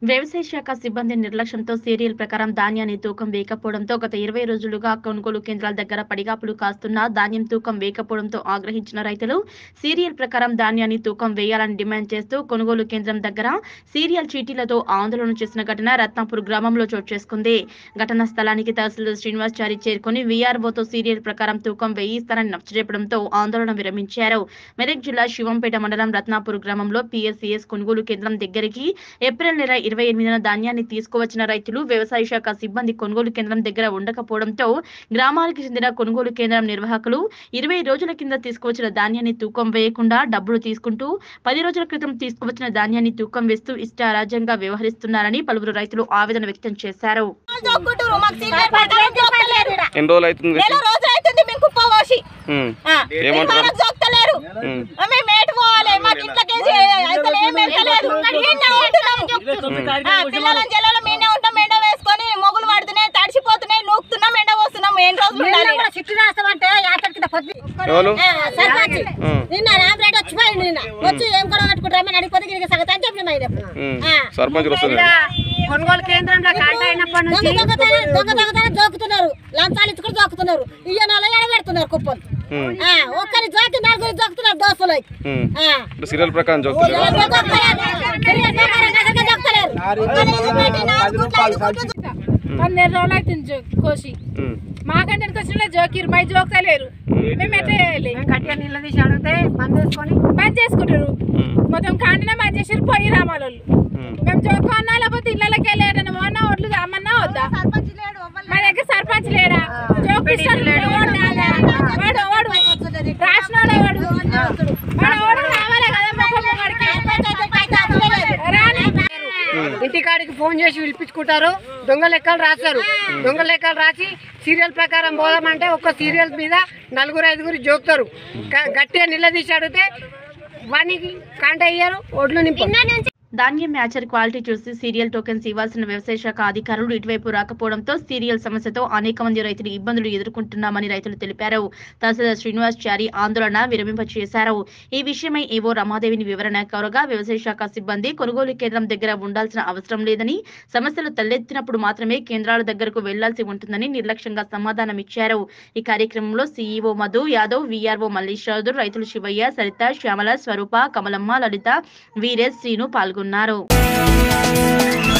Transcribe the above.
వ్యవసాయ శాఖ సిబ్బంది నిర్లక్ష్యంతో సీరియల్ ప్రకారం ధాన్యాన్ని తూకం వేయకపోవడంతో గత ఇరవై రోజులుగా కొనుగోలు కేంద్రాల దగ్గర పడిగాపులు కాస్తున్న ధాన్యం తూకం వేయకపోవడంతో ఆగ్రహించిన రైతులు సీరియల్ ప్రకారం ధాన్యాన్ని తూకం వేయాలని డిమాండ్ చేస్తూ కొనుగోలు కేంద్రం దగ్గర సీరియల్ చీటీలతో ఆందోళన చేసిన ఘటన రత్నాపూర్ గ్రామంలో చోటు చేసుకుంది ఘటనా స్థలానికి తహసీల్దార్ శ్రీనివాసాచారి చేరుకుని వీఆర్ఓతో సీరియల్ ప్రకారం తూకం వేయిస్తారని నచ్చజెప్పడంతో ఆందోళన విరమించారు మెదక్ జిల్లా శివంపేట మండలం రత్నాపూర్ గ్రామంలో పిఎస్సిఎస్ కొనుగోలు కేంద్రం దగ్గరికి ఏప్రిల్ నెల ఇరవై ఎనిమిదిన ధాన్యాన్ని తీసుకువచ్చిన రైతులు వ్యవసాయ శాఖ సిబ్బంది కొనుగోలు కేంద్రం దగ్గర ఉండకపోవడంతో గ్రామాలకు చెందిన కొనుగోలు కేంద్రం నిర్వాహకులు ఇరవై రోజుల కింద తీసుకువచ్చిన ధాన్యాన్ని తూకం వేయకుండా డబ్బులు తీసుకుంటూ పది రోజుల క్రితం తీసుకువచ్చిన ధాన్యాన్ని తూకం వేస్తూ ఇష్టారాజ్యంగా వ్యవహరిస్తున్నారని పలువురు రైతులు ఆవేదన వ్యక్తం చేశారు దొక్కుతురు మాకు సీరియల్ ప్రకారం దొక్కలేరు ఈడ. ఎన్ని రోజులు అవుతుంది నెల రోజులు అవుతుంది మేము కుప్ప పోసి ఉమ్. ఆ, ఏమంటారు? మనకు దొక్కలేరు ఉమ్. మేము ఏటు పోవాలి మాకు ఇంట్లోకేసి అసలు ఏం పెట్టలేదు ఈయన్నే ఉంటున్నాము. ఆ, పిల్లలం జల్లలో మీనే ఉంటాం ఎండ వేసుకొని మొగులు పడుతున్నాయి తడిసిపోతున్నాయి నూకుతున్నాం ఎండ పోస్తున్నాం ఎన్ని రోజులు ఉండాలి ఈడ? చిట్టు రాస్తామంటే యాత్ర కింద పొద్దు ఎవరు ఆ, సర్పంచ్ ఉమ్. నిన్న రామరెడ్డి వచ్చిపోయింది నిన్న వచ్చి ఏం గొడవ పెట్టుకుంటారని అడిగిపోతే గిరిగి సగతి అని చెప్పిన ఆయన ఉమ్. ఆ. సర్పంచ్ వస్తుంది కొనుగోలు కేంద్రంలో కాంట అయినప్పటి దొంగ నుంచి దొంగతనం దొంగ దొంగతనం దోకుతున్నారు లంచాలు ఇచ్చుకుని దోకుతున్నారు ఇయ్య నెల ఎడ పెడుతున్నారు కుప్పలు ఉమ్. ఆ, ఒక్కరి జోకి నలుగురు దొక్కుతున్నారు దోస్తులు ఉమ్. ఆ. ఇప్పుడు సీరియల్ ప్రకారం చూస్తారు ఎవరు దొక్కలేరు. తిరిగి దొక్కలేరు, దొక్కలేరు, దొక్కలేరు. ఒక్కరు పెట్టి నాలుగు గుట్లు, ఐదు గుట్లు పన్నెండు రోజులు అవుతుంది జో కోసి మాకంటే వెనక వచ్చిన జోకిరు మై జోక్తలేరు మేము ఎట్లా చేయాలి గట్టిగా నీళ్ళ తీసి అడిగితే బంద్ చేసుకొని బంద్ చేసుకుంటారు మొత్తం కాంటనే బంద్ చేసారు పోయి రామాలు మేము జోకు అన్నా లేకపోతే ఇళ్ళకి వెళ్ళి ఏదైనా పోనా ఒడ్లు అమ్మన్నా వద్దా మా దగ్గర సర్పంచ్ లేడా జోకు ఇస్తాడు లేడు వాడు రాదా? వాడు వాడు రాసినోడే వాడు వాడు వాడు రావాలే కదా మొక్క మొక్కడికి రాని ఇంటికాడికి ఫోన్ చేసి పిలిపించుకుంటారు దొంగ లెక్కలు రాస్తారు దొంగ లెక్కలు రాసి సీరియల్ ప్రకారం పోదామంటే ఒక సీరియల్ మీద నలుగురు ఐదుగురు జోకుతారు క- గట్టిగా నిలదీసి అడిగితే వానికి కాంట అయ్యారు ఒడ్లు నింపు ధాన్యం మ్యాచర్ క్వాలిటీ చూసి సీరియల్ టోకెన్స్ ఇవ్వాల్సిన వ్యవసాయ శాఖ అధికారులు ఇటువైపు రాకపోవడంతో సీరియల్ సమస్యతో అనేక మంది రైతులు ఇబ్బందులు ఎదుర్కొంటున్నామని రైతులు తెలిపారు తహసీల్దార్ శ్రీనివాస్ చారి ఆందోళన విరమింపచేశారు ఈ విషయమై ఏవో రమాదేవిని వివరణ కోరగా వ్యవసాయ శాఖ సిబ్బంది కొనుగోలు కేంద్రం దగ్గర ఉండాల్సిన అవసరం లేదని సమస్యలు తలెత్తినప్పుడు మాత్రమే కేంద్రాల దగ్గరకు వెళ్లాల్సి ఉంటుందని నిర్లక్ష్యంగా సమాధానమిచ్చారు ఈ కార్యక్రమంలో సీఈఓ మధు యాదవ్ వీఆర్ఓ మల్లేష్ చౌదరి రైతులు శివయ్య సరిత శ్యామల స్వరూప కమలమ్మ లలిత వీరేష్ శ్రీను పాల్గొన్నారు